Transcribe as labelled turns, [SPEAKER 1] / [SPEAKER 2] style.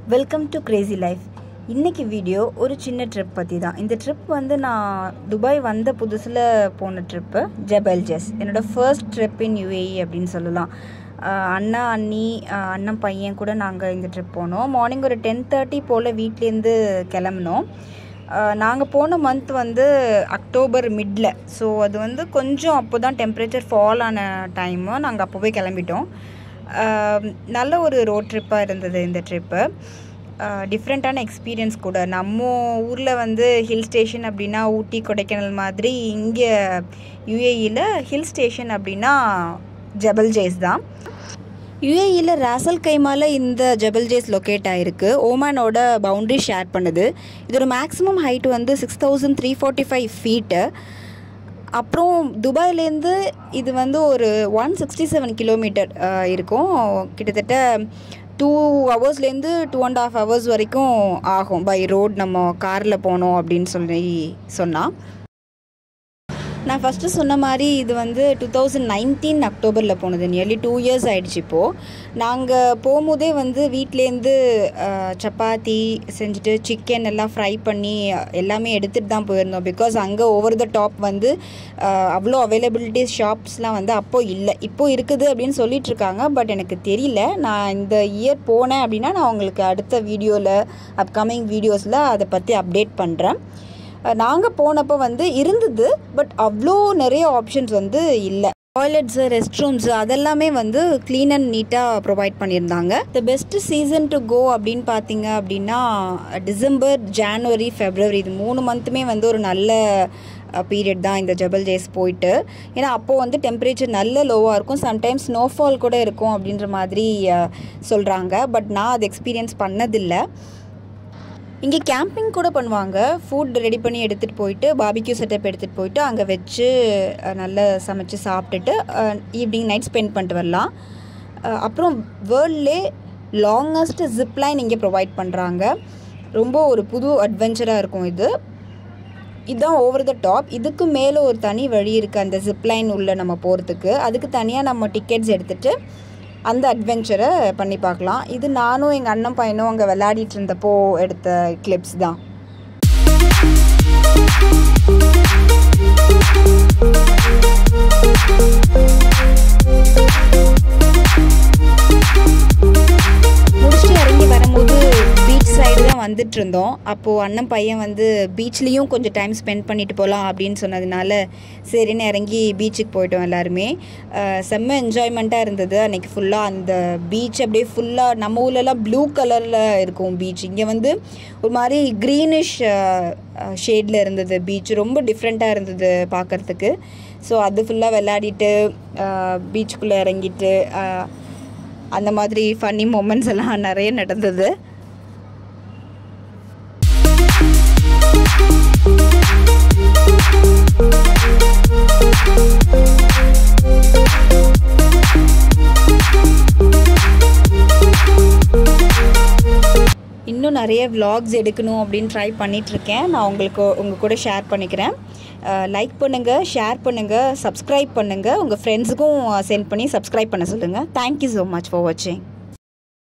[SPEAKER 1] welcome to crazy life இன்னைக்கு video ஒரு சின்ன ட்ரிப் பற்றி தான் இந்த ட்ரிப் வந்து நான் துபாய் வந்த புதுசில் போன ட்ரிப்பு ஜெபல் ஜெஸ் என்னோட ஃபர்ஸ்ட் ட்ரிப் இன் யூஏஇ அப்படின்னு சொல்லலாம் ஆஹ் அண்ணா அண்ணி ஆஹ் அண்ணன் பையன் கூட நாங்கள் இந்த ட்ரிப் போனோம் மார்னிங் ஒரு டென் தேர்ட்டி போல் வீட்லேருந்து கிளம்புனோம் நாங்கள் போன மந்த் வந்து அக்டோபர் மிடில் ஸோ அது வந்து கொஞ்சம் அப்போ தான் டெம்பரேச்சர் ஃபால் ஆன டைமு நாங்கள் அப்போவே கிளம்பிட்டோம் ஆஹ் நல்ல ஒரு ரோட் ட்ரிப்பாக இருந்தது இந்த ட்ரிப்பு டிஃப்ரெண்ட்டான எக்ஸ்பீரியன்ஸ் கூட நம்ம ஊரில் வந்து ஹில் ஸ்டேஷன் அப்படின்னா ஊட்டி கொடைக்கானல் மாதிரி இங்கே யுஏஇயில் ஹில் ஸ்டேஷன் அப்படின்னா ஜபல் ஜேஸ் தான் யுஏஇயில் ராசல் கைமால இந்த ஜபல் ஜேஸ் லொக்கேட் ஆகிருக்கு ஓமானோட பவுண்ட்ரி ஷேர் பண்ணுது இதோட மேக்ஸிமம் ஹைட் வந்து six thousand three forty five feet அப்புறம் துபாயிலேருந்து இது வந்து ஒரு ஒன் சிக்ஸ்டி செவன் கிலோமீட்டர் இருக்கும் கிட்டத்தட்ட டூ ஹவர்ஸ்லேருந்து டூ அண்ட் ஆஃப் ஹவர்ஸ் வரைக்கும் ஆகும் பை ரோட் நம்ம காரில் போனோம் அப்படின்னு சொல்லி சொன்னால் நான் ஃபஸ்ட்டு சொன்ன மாதிரி இது வந்து டூ தௌசண்ட் நைன்டீன் அக்டோபரில் போனது நியர்லி டூ இயர்ஸ் ஆயிடுச்சு இப்போது நாங்கள் போகும்போதே வந்து வீட்லேருந்து அஹ், சப்பாத்தி செஞ்சுட்டு சிக்கன் எல்லாம் ஃப்ரை பண்ணி அஹ், எல்லாமே எடுத்துகிட்டு தான் போயிருந்தோம் பிகாஸ் அங்கே ஓவர் த டாப் வந்து அஹ், அவ்வளோ அவைலபிலிட்டி ஷாப்ஸ்லாம் வந்து அப்போ இல்லை இப்போ இருக்குது அப்படின்னு சொல்லிட்டு இருக்காங்க பட் எனக்கு தெரியல நான் இந்த இயர் போனேன் அப்படின்னா நான் உங்களுக்கு அடுத்த வீடியோவில் அப்கமிங் வீடியோஸில் அதை பற்றி அப்டேட் பண்ணுறேன் நாங்கள் போனப்போ வந்து இருந்தது பட் அவ்வளோ நிறைய ஆப்ஷன்ஸ் வந்து இல்லை டாய்லெட்ஸு ரெஸ்ட் ரூம்ஸு அதெல்லாமே வந்து க்ளீன் அண்ட் நீட்டாக ப்ரொவைட் பண்ணியிருந்தாங்க the best season to go அப்படின்னு பார்த்தீங்க அப்படின்னா டிசம்பர் ஜான்வரி ஃபெப்ரவரி இது மூணு மந்த்துமே வந்து ஒரு நல்ல பீரியட் தான் இந்த ஜபல் ஜேஸ் போயிட்டு ஏன்னா அப்போது வந்து டெம்பரேச்சர் நல்ல லோவாக இருக்கும் சம்டைம்ஸ் ஸ்னோஃபால் கூட இருக்கும் அப்படின்ற மாதிரி சொல்கிறாங்க பட் நான் அது எக்ஸ்பீரியன்ஸ் பண்ணதில்லை இங்கே கேம்பிங் கூட பண்ணுவாங்க ஃபுட் ரெடி பண்ணி எடுத்துகிட்டு போயிட்டு பாபிக்யூ செட்டப் எடுத்துகிட்டு போயிட்டு அங்கே வச்சு அஹ், நல்லா சமைச்சு சாப்பிட்டுட்டு ஈவினிங் நைட் ஸ்பெண்ட் பண்ணிட்டு வரலாம் அஹ், அப்புறம் வேர்ல்ட்லே லாங்கஸ்ட் ஜிப்லைன் இங்கே ப்ரொவைட் பண்ணுறாங்க ரொம்ப ஒரு புது அட்வென்ச்சராக இருக்கும் இது இதுதான் ஓவர் த டாப் இதுக்கு மேலே ஒரு தனி வழி இருக்குது அந்த ஜிப்லைன் உள்ள நம்ம போகிறதுக்கு அதுக்கு தனியாக நம்ம டிக்கெட்ஸ் எடுத்துகிட்டு அந்த அட்வென்ச்சரை பண்ணி பார்க்கலாம் இது நானும் எங்கள் அண்ணன் பையனும் அங்கே விளையாடிட்டு இருந்தப்போ எடுத்த கிளிப்ஸ் தான் முடிச்சுட்டு இறங்கி வரும்போது பீச் சைடு தான் வந்துட்டு இருந்தோம் அப்போது அண்ணன் பையன் வந்து பீச்லேயும் கொஞ்சம் டைம் ஸ்பெண்ட் பண்ணிட்டு போகலாம் அப்படின்னு சொன்னதுனால சரின்னு இறங்கி பீச்சுக்கு போயிட்டோம் எல்லாருமே அஹ் செம்ம என்ஜாய்மெண்ட்டாக இருந்தது அன்றைக்கி ஃபுல்லாக அந்த பீச் அப்படியே ஃபுல்லாக நம்ம ஊர்லலாம் ப்ளூ கலரில் இருக்கும் பீச் இங்கே வந்து ஒரு மாதிரி க்ரீனிஷ் ஷேடில் இருந்தது பீச் ரொம்ப டிஃப்ரெண்ட்டாக இருந்தது பார்க்குறதுக்கு ஸோ அது ஃபுல்லாக விளையாடிட்டு பீச்சுக்குள்ளே இறங்கிட்டு அஹ் அந்த மாதிரி ஃபன்னி மூமெண்ட்ஸ் எல்லாம் நிறைய நடந்தது இன்னும் நிறைய vlogs எடுக்கணும் அப்படின்னு ட்ரை பண்ணிகிட்ருக்கேன் நான் உங்களுக்கு உங்கள் கூட ஷேர் பண்ணிக்கிறேன் லைக் பண்ணுங்கள் ஷேர் பண்ணுங்கள் சப்ஸ்கிரைப் பண்ணுங்கள் உங்கள் ஃப்ரெண்ட்ஸுக்கும் சென்ட் பண்ணி சப்ஸ்கிரைப் பண்ண சொல்லுங்கள் தேங்க்யூ ஸோ மச் ஃபார் வாட்சிங்